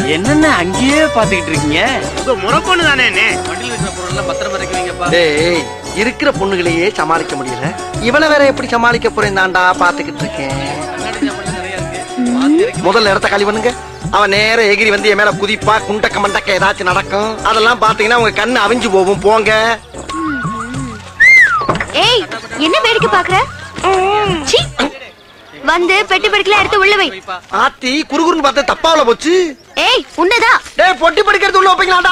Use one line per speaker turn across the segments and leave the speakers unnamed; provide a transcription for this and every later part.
என்னென்ன அங்கேயே பாத்துக்கிட்டு இருக்கீங்க
உங்க முறை பொண்ணு தானே
வண்டியில் இருக்கிற பொருள் பத்திரமா வைக்கிறீங்கப்பா
டேய் இருக்கிற பொண்ணுகளையே சமாளிக்க முடியல இவள வேற எப்படி சமாளிக்க போறேன் தாண்டா பாத்துக்கிட்டு இருக்கேன்
நிறைய இருக்கு
முதல்ல இடத்த காலி பண்ணுங்க அவன் நேர எகிரி வந்து என் மேல குதிப்பா குண்டக்க மண்டக்க ஏதாச்சும் நடக்கும் அதெல்லாம் பாத்தீங்கன்னா உங்க கண்ணு அவிஞ்சு போகும் போங்க
ஏய் என்ன வேடிக்கை பாக்குற சீ. வந்து பெட்டி படுக்கல எடுத்து உள்ள வை
ஆத்தி குறுகுறுன்னு பார்த்து தப்பாவில போச்சு
ஏய் உன்னதான்
டேய் பொட்டி படிக்கிறது உள்ள வைப்பீங்களாடா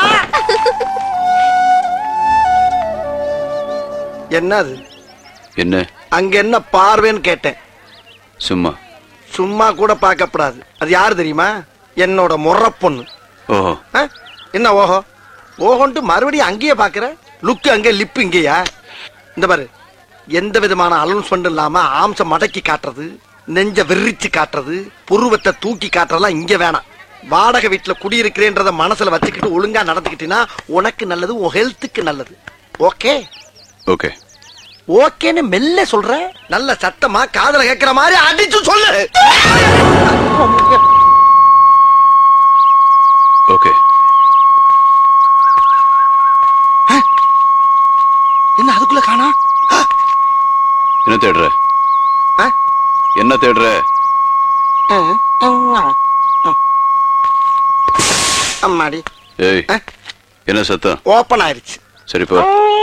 என்னது
என்ன
அங்க என்ன பார்வைன்னு கேட்டேன்
சும்மா
சும்மா கூட பார்க்கப்படாது அது யாரு தெரியுமா என்னோட முறை பொண்ணு
ஓஹோ
ஆ? என்ன ஓஹோ ஓஹோன்ட்டு மறுபடியும் அங்கேயே பாக்குற லுக்கு அங்கே லிப்பு இங்கேயா இந்த பாரு எந்த விதமான அலௌன்ஸ்மெண்ட் இல்லாம ஆம்ச மடக்கி காட்டுறது நெஞ்ச விரிச்சு காட்டுறது புருவத்தை தூக்கி காட்டுறதெல்லாம் இங்க வேணாம் வாடகை வீட்டுல குடியிருக்கிறேன்றத மனசுல வச்சுக்கிட்டு ஒழுங்கா நடந்துக்கிட்டீங்கன்னா உனக்கு நல்லது உன் ஹெல்த்துக்கு நல்லது ஓகே
ஓகே
ஓகேன்னு மெல்ல சொல்ற நல்ல சத்தமா காதல கேட்கிற மாதிரி அடிச்சு சொல்லு
ஓகே
என்ன அதுக்குள்ள காணா
என்ன தேடுற என்ன தேடுற
அம்மாடி
ஏய் என்ன சத்தம்
ஓப்பன் ஆயிருச்சு
சரி போ